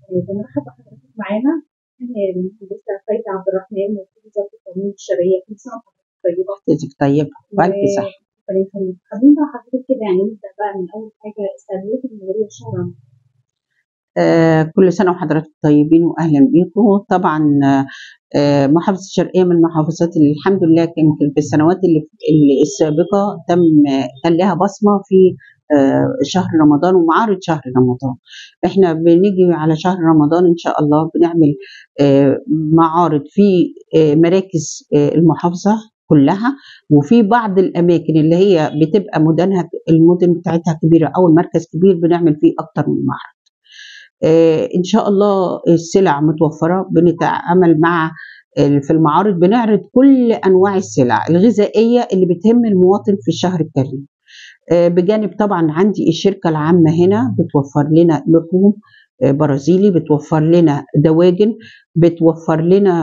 بنرحب بحضرتك معانا المهندسة فايدة عبد الرحمن وكيل وزارة التنمية البشرية كل سنة وحضرتك طيبة حضرتك طيبة وألف صحة ربنا يخليك حابين بقى حضرتك كده يعني نبدأ بقى من أول حاجة استعدادات المديرية شهر آه كل سنة وحضراتكم طيبين وأهلا بيكم طبعا آه محافظة الشرقية من المحافظات اللي الحمد لله يمكن في السنوات اللي, اللي السابقة تم كان لها بصمة في آه شهر رمضان ومعارض شهر رمضان احنا بنيجي على شهر رمضان ان شاء الله بنعمل آه معارض في آه مراكز آه المحافظة كلها وفي بعض الاماكن اللي هي بتبقى مدنها المدن بتاعتها كبيره او المركز كبير بنعمل فيه اكتر من معرض آه ان شاء الله السلع متوفره بنتعامل مع في المعارض بنعرض كل انواع السلع الغذائيه اللي بتهم المواطن في الشهر الكريم آه بجانب طبعا عندي الشركه العامه هنا بتوفر لنا لحوم برازيلي بتوفر لنا دواجن بتوفر لنا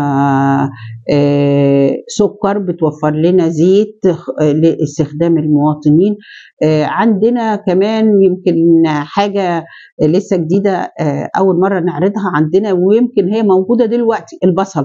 سكر بتوفر لنا زيت لاستخدام المواطنين عندنا كمان يمكن حاجة لسه جديدة أول مرة نعرضها عندنا ويمكن هي موجودة دلوقتي البصل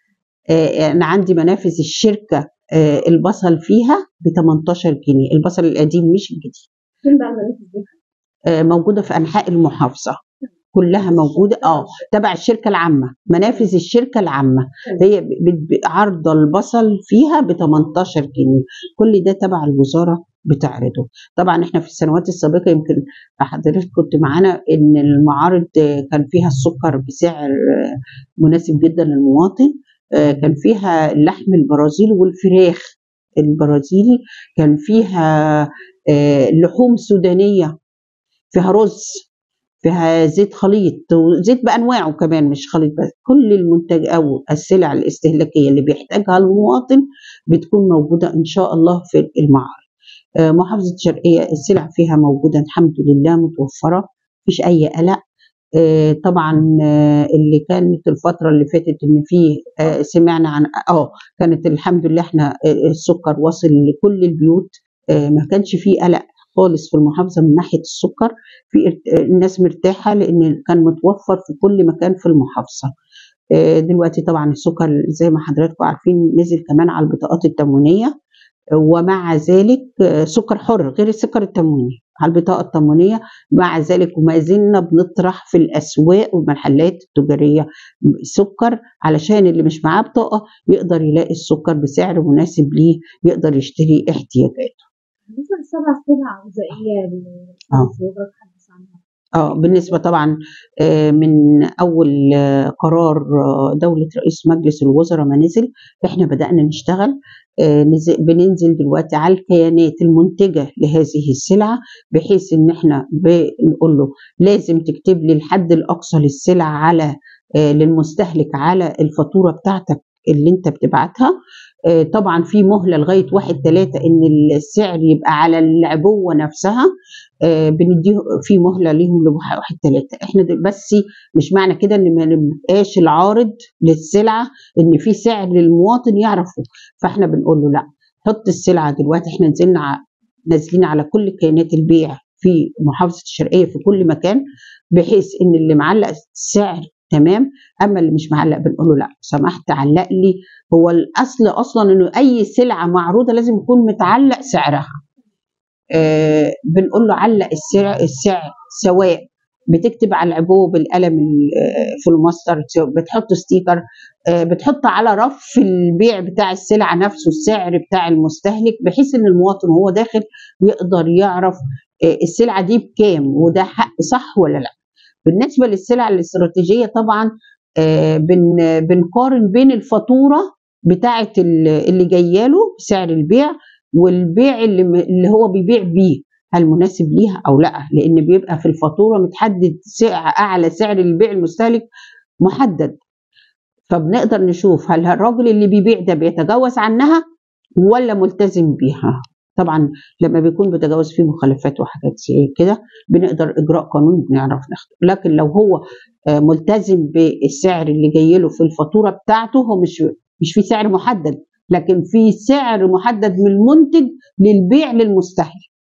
أنا عندي منافذ الشركة البصل فيها ب 18 جنيه البصل القديم مش الجديد فين بقى المنافذ دي؟ موجودة في أنحاء المحافظة كلها موجودة اه تبع الشركة العامة منافذ الشركة العامة هي عرض البصل فيها ب 18 جنيه كل ده تبع الوزارة بتعرضه طبعا احنا في السنوات السابقة يمكن حضرتك كنت معانا ان المعارض كان فيها السكر بسعر مناسب جدا للمواطن كان فيها اللحم البرازيلي والفراخ البرازيلي كان فيها لحوم سودانية فيها رز فيها زيت خليط وزيت بانواعه كمان مش خليط بس كل المنتج او السلع الاستهلاكيه اللي بيحتاجها المواطن بتكون موجوده ان شاء الله في المعارض محافظه الشرقيه السلع فيها موجوده الحمد لله متوفره مفيش اي قلق طبعا اللي كانت الفتره اللي فاتت ان فيه سمعنا عن اه كانت الحمد لله احنا السكر واصل لكل البيوت ما كانش فيه قلق خالص في المحافظه من ناحيه السكر في الناس مرتاحه لان كان متوفر في كل مكان في المحافظه دلوقتي طبعا السكر زي ما حضراتكم عارفين نزل كمان على البطاقات التموينيه ومع ذلك سكر حر غير السكر التمويني على البطاقه التموينيه مع ذلك وما زلنا بنطرح في الاسواق والمحلات التجاريه سكر علشان اللي مش معاه بطاقه يقدر يلاقي السكر بسعر مناسب ليه يقدر يشتري احتياجاته بالنسبة للسبع سلع غذائية اللي وزارة تحدث عنها اه بالنسبة طبعا من أول قرار دولة رئيس مجلس الوزراء ما نزل احنا بدأنا نشتغل بننزل دلوقتي على الكيانات المنتجة لهذه السلعة بحيث ان احنا بنقول له لازم تكتب لي الحد الأقصى للسلع على للمستهلك على الفاتورة بتاعتك اللي انت بتبعتها طبعا في مهله لغايه واحد ثلاثة ان السعر يبقى على العبوه نفسها بنديه في مهله ليهم لواحد ثلاثة احنا بس مش معنى كده ان ما نبقاش العارض للسلعه ان في سعر للمواطن يعرفه فاحنا بنقول له لا حط السلعه دلوقتي احنا نزلنا نازلين على كل كيانات البيع في محافظه الشرقيه في كل مكان بحيث ان اللي معلق السعر تمام اما اللي مش معلق بنقول له لا سمحت علق لي هو الاصل اصلا انه اي سلعه معروضه لازم يكون متعلق سعرها آه بنقول له علق السعر السعر سواء بتكتب على العبوه بالقلم في الماستر بتحط ستيكر آه بتحط على رف البيع بتاع السلعه نفسه السعر بتاع المستهلك بحيث ان المواطن وهو داخل يقدر يعرف آه السلعه دي بكام وده حق صح ولا لا بالنسبه للسلع الاستراتيجيه طبعا بن بنقارن بين الفاتوره بتاعه اللي جايه له سعر البيع والبيع اللي اللي هو بيبيع بيه هل مناسب ليها او لا لان بيبقى في الفاتوره متحدد سعر اعلى سعر البيع المستهلك محدد فبنقدر نشوف هل الراجل اللي بيبيع ده بيتجاوز عنها ولا ملتزم بيها طبعا لما بيكون بيتجاوز فيه مخالفات وحاجات زي كده بنقدر اجراء قانوني بنعرف ناخده لكن لو هو ملتزم بالسعر اللي جاي له في الفاتوره بتاعته هو مش مش في سعر محدد لكن في سعر محدد من المنتج للبيع للمستهلك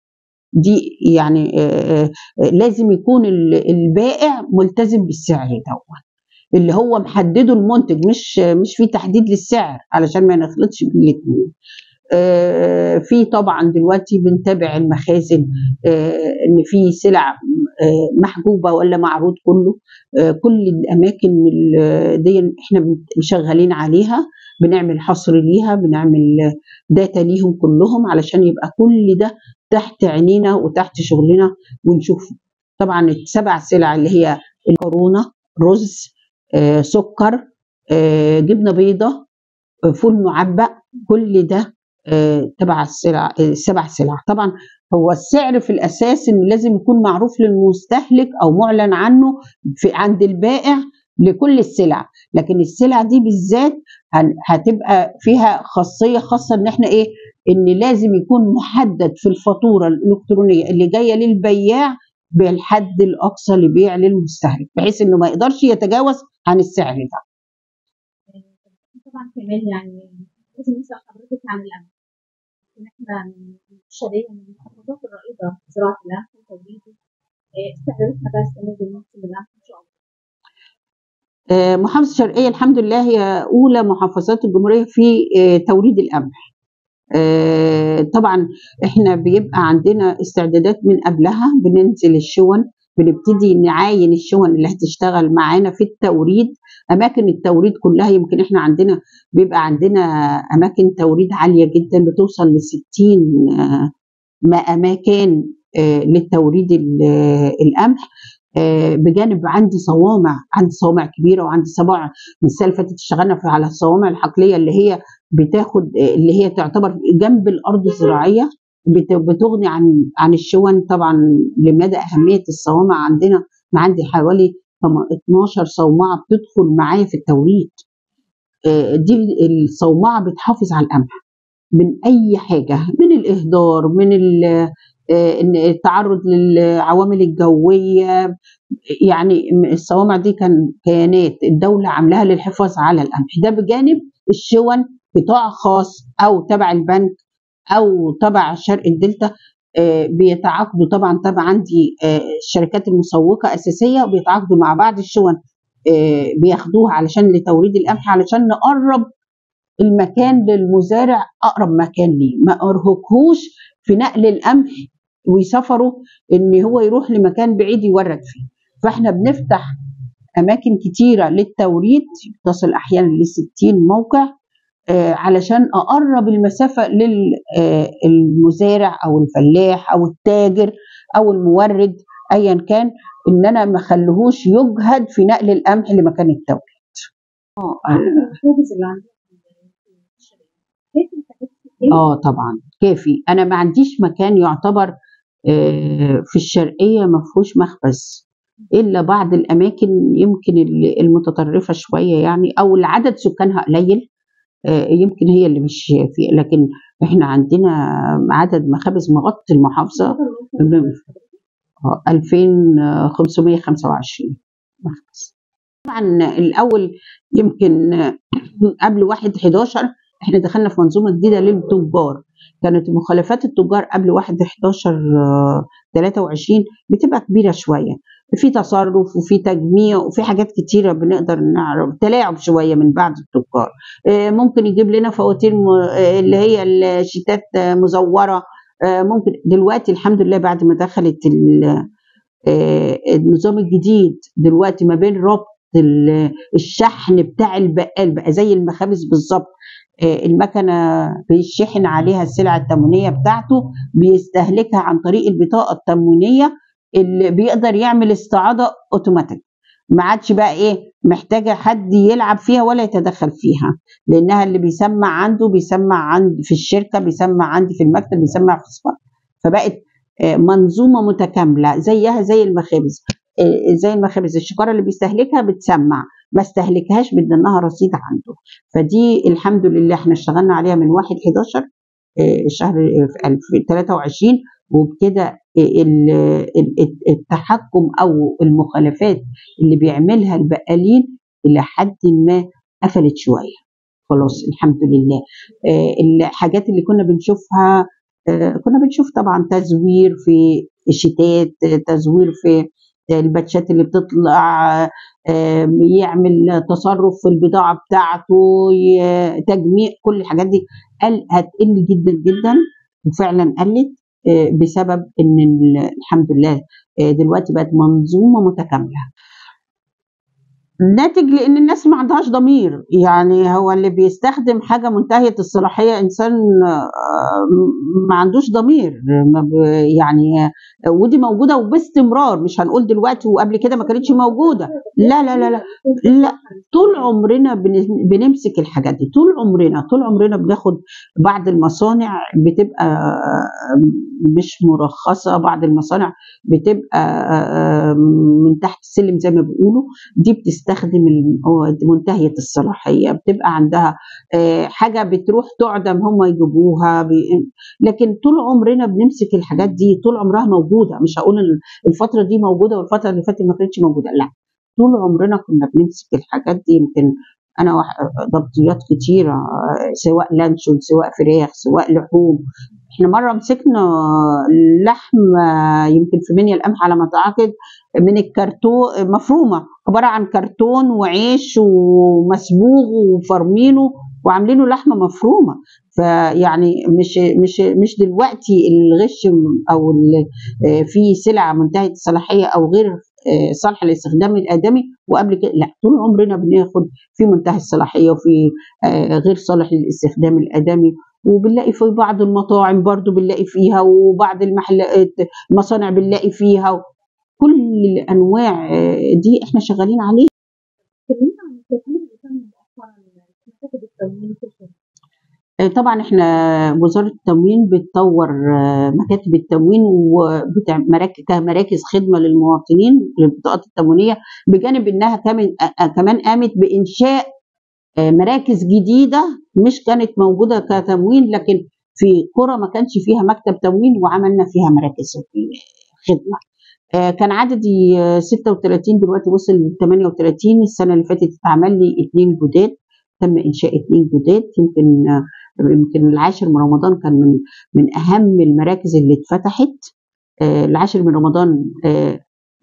دي يعني آه، آه، آه، لازم يكون ال- البائع ملتزم بالسعر دوت اللي هو محدده المنتج مش مش في تحديد للسعر علشان ما نخلطش بين الاثنين آه، في طبعا دلوقتي بنتابع المخازن آه، ان في سلع آه، محجوبه ولا معروض كله آه، كل الاماكن ال- دي احنا بن- شغالين عليها بنعمل حصر ليها بنعمل داتا ليهم كلهم علشان يبقى كل ده تحت عينينا وتحت شغلنا ونشوف طبعا السبع سلع اللي هي المكرونه رز آه، سكر آه، جبنه بيضه آه، فول معبأ كل ده آه، تبع السلع السبع سلع طبعا هو السعر في الاساس ان لازم يكون معروف للمستهلك او معلن عنه في عند البائع لكل السلع لكن السلع دي بالذات هن- هتبقى فيها خاصيه خاصه ان احنا ايه ان لازم يكون محدد في الفاتوره الالكترونيه اللي جايه للبياع بالحد الاقصى لبيع للمستهلك بحيث انه ما يقدرش يتجاوز عن السعر ده طبعا كمان يعني لازم نسأل حضرتك عن الأمن إن إحنا من الشرقية من المحافظات الرائدة في زراعة القمح وتوريده آه، استعداداتنا بقى السنة دي لموسم القمح إن شاء الله. آه، محافظة الشرقية الحمد لله هي أولى محافظات الجمهورية في آه، توريد القمح آه، طبعا احنا بيبقى عندنا استعدادات من قبلها بننزل الشون بنبتدي نعاين الشون اللي هتشتغل معانا في التوريد اماكن التوريد كلها يمكن احنا عندنا بيبقى عندنا اماكن توريد عاليه جدا بتوصل ل 60 آه، ما اماكن آه، للتوريد ال- آه، القمح آه، بجانب عندي صوامع عندي صوامع كبيره وعندي صوامع من السنه اللي فاتت اشتغلنا في على الصوامع الحقليه اللي هي بتاخد آه، اللي هي تعتبر جنب الارض الزراعيه بت- بتغني عن عن الشون طبعا لمدى اهميه الصوامع عندنا أنا عندي حوالي تم- 12 صومعه بتدخل معايا في التوريد آه، دي الصومعه بتحافظ على القمح من اي حاجه من الاهدار من ال- آه، إن التعرض للعوامل الجويه يعني الصوامع دي كان كيانات الدوله عاملاها للحفاظ على القمح ده بجانب الشون قطاع خاص او تبع البنك او تبع شرق الدلتا آه، بيتعاقدوا طبعا طبعا عندي آه، الشركات المسوقه اساسيه بيتعاقدوا مع بعض الشون آه، بياخدوها علشان لتوريد القمح علشان نقرب المكان للمزارع اقرب مكان ليه ما ارهقهوش في نقل القمح ويسافروا ان هو يروح لمكان بعيد يورد فيه فاحنا بنفتح اماكن كتيره للتوريد تصل احيانا ل 60 موقع آه، علشان اقرب المسافه للمزارع او الفلاح او التاجر او المورد ايا كان ان انا ما اخليهوش يجهد في نقل القمح لمكان التوريد المخابز اللي عندنا في الشرقية كيف الحاجات دي؟ اه طبعا كافي انا ما عنديش مكان يعتبر آه، في الشرقيه ما فيهوش مخبز الا بعض الاماكن يمكن ال- المتطرفه شويه يعني او العدد سكانها قليل آه، يمكن هي اللي مش في لكن احنا عندنا عدد مخابز مغطي المحافظه آه، 2525 مخبز طبعا الاول يمكن آه، قبل 1 11 احنا دخلنا في منظومه جديده للتجار كانت مخالفات التجار قبل 1 11 آه، 23 بتبقى كبيره شويه في تصرف وفي تجميع وفي حاجات كتيره بنقدر نعرف تلاعب شويه من بعض التجار آه، ممكن يجيب لنا فواتير م- آه، اللي هي الشيتات آه، مزوره آه، ممكن دلوقتي الحمد لله بعد ما دخلت ال- آه، النظام الجديد دلوقتي ما بين ربط ال- الشحن بتاع البقال بقى زي المخابز بالظبط آه، المكنه بيشحن عليها السلع التموينيه بتاعته بيستهلكها عن طريق البطاقه التموينيه اللي بيقدر يعمل استعاضه اوتوماتيك ما عادش بقى ايه محتاجه حد يلعب فيها ولا يتدخل فيها لانها اللي بيسمع عنده بيسمع عند في الشركه بيسمع عندي في المكتب بيسمع في السفاره فبقت آه، منظومه متكامله زيها زي المخابز آه، زي المخابز الشكاره اللي بيستهلكها بتسمع ما استهلكهاش بدنا لها رصيد عنده فدي الحمد لله احنا اشتغلنا عليها من 1 11 آه، شهر آه، في 2023 وبكده ال- ال- التحكم او المخالفات اللي بيعملها البقالين الى حد ما قفلت شويه خلاص الحمد لله آه، الحاجات اللي كنا بنشوفها آه، كنا بنشوف طبعا تزوير في الشتات تزوير في الباتشات اللي بتطلع آه، يعمل تصرف في البضاعة بتاعته ي- تجميع كل الحاجات دي قال هتقل جدا جدا وفعلا قلت آه، بسبب ان ال- الحمد لله آه، دلوقتي بقت منظومة متكاملة ناتج لان الناس ما عندهاش ضمير يعني هو اللي بيستخدم حاجه منتهيه الصلاحيه انسان آه، ما عندوش ضمير ما ب- يعني آه، ودي موجوده وباستمرار مش هنقول دلوقتي وقبل كده ما كانتش موجوده لا لا لا لا لا طول عمرنا بن- بنمسك الحاجات دي طول عمرنا طول عمرنا بناخد بعض المصانع بتبقى آه، مش مرخصه بعض المصانع بتبقى آه، من تحت السلم زي ما بيقولوا دي بتستخدم المواد منتهية الصلاحية بتبقى عندها آه، حاجة بتروح تعدم هم يجيبوها بي- لكن طول عمرنا بنمسك الحاجات دي طول عمرها موجودة مش هقول ال- الفترة دي موجودة والفترة اللي فاتت ما كانتش موجودة لا طول عمرنا كنا بنمسك الحاجات دي يمكن أنا وح- ضبطيات كتيرة آه، سواء لانشون سواء فراخ سواء لحوم احنا مرة مسكنا لحم آه، يمكن في منيا القمح على ما أعتقد من الكرتون مفرومه عباره عن كرتون وعيش ومسبوغ وفرمينه وعاملينه لحمه مفرومه فيعني مش مش مش دلوقتي الغش او ال- آه، في سلع منتهيه الصلاحيه او غير آه، صالحه للاستخدام الادمي وقبل كده لا طول عمرنا بناخد في منتهي الصلاحيه وفي آه، غير صالح للاستخدام الادمي وبنلاقي في بعض المطاعم برضو بنلاقي فيها وبعض المحلات المصانع بنلاقي فيها كل الانواع آه، دي احنا شغالين عليه اتكلمنا عن التغيير اللي تم مؤخرا في مكاتب التموين في الشركة. آه، طبعا احنا وزاره التموين بتطور آه، مكاتب التموين ومراكز كمراكز خدمه للمواطنين للبطاقات التموينيه بجانب انها كمان آه، كمان قامت بانشاء آه، مراكز جديده مش كانت موجوده كتموين لكن في قرى ما كانش فيها مكتب تموين وعملنا فيها مراكز خدمه آه، كان عددي آه، 36 دلوقتي وصل ل 38 السنه اللي فاتت اتعمل لي اثنين جداد تم انشاء اثنين جداد يمكن آه، يمكن العاشر من رمضان كان من من اهم المراكز اللي اتفتحت آه، العاشر من رمضان آه،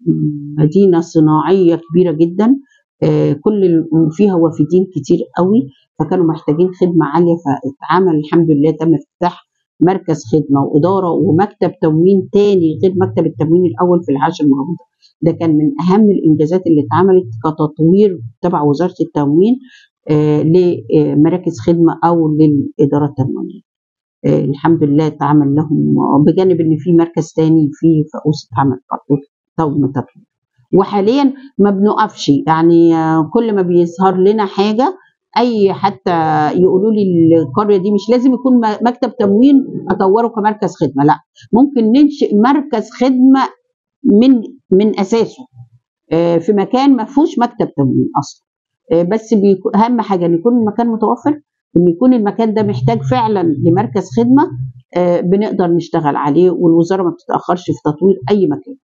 مدينه صناعيه كبيره جدا آه، كل ال- فيها وافدين كتير قوي فكانوا محتاجين خدمه عاليه فاتعمل الحمد لله تم افتتاح مركز خدمه واداره ومكتب تموين تاني غير مكتب التموين الاول في العاشر من رمضان ده كان من اهم الانجازات اللي اتعملت كتطوير تبع وزاره التموين آه، لمراكز خدمه او للاداره التموينيه آه، الحمد لله اتعمل لهم بجانب ان في مركز تاني في فؤوس اتعمل برضه تم تطوير وحاليا ما بنقفش يعني آه، كل ما بيظهر لنا حاجه اي حتى يقولوا لي القريه دي مش لازم يكون م- مكتب تموين اطوره كمركز خدمه لا ممكن ننشئ مركز خدمه من من اساسه آه، في مكان ما فيهوش مكتب تموين اصلا آه، بس بيكون اهم حاجه ان يكون المكان متوفر ان يكون المكان ده محتاج فعلا لمركز خدمه آه، بنقدر نشتغل عليه والوزاره ما بتتاخرش في تطوير اي مكان